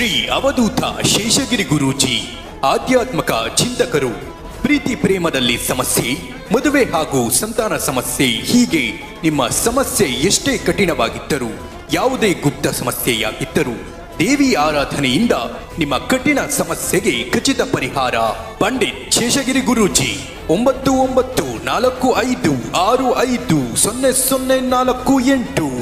ಶ್ರೀ ಅವಧೂತ ಶೇಷಗಿರಿ ಗುರೂಜಿ ಆಧ್ಯಾತ್ಮಕ ಚಿಂತಕರು ಪ್ರೀತಿ ಪ್ರೇಮದಲ್ಲಿ ಸಮಸ್ಯೆ ಮದುವೆ ಹಾಗೂ ಸಂತಾನ ಸಮಸ್ಯೆ ಹೀಗೆ ನಿಮ್ಮ ಸಮಸ್ಯೆ ಎಷ್ಟೇ ಕಠಿಣವಾಗಿದ್ದರೂ ಯಾವುದೇ ಗುಪ್ತ ಸಮಸ್ಯೆಯಾಗಿದ್ದರೂ ದೇವಿ ಆರಾಧನೆಯಿಂದ ನಿಮ್ಮ ಕಠಿಣ ಸಮಸ್ಯೆಗೆ ಖಚಿತ ಪರಿಹಾರ ಪಂಡಿತ್ ಶೇಷಗಿರಿ ಗುರೂಜಿ ಒಂಬತ್ತು ಒಂಬತ್ತು ನಾಲ್ಕು ಐದು ಆರು ಐದು ಸೊನ್ನೆ ಸೊನ್ನೆ ನಾಲ್ಕು ಎಂಟು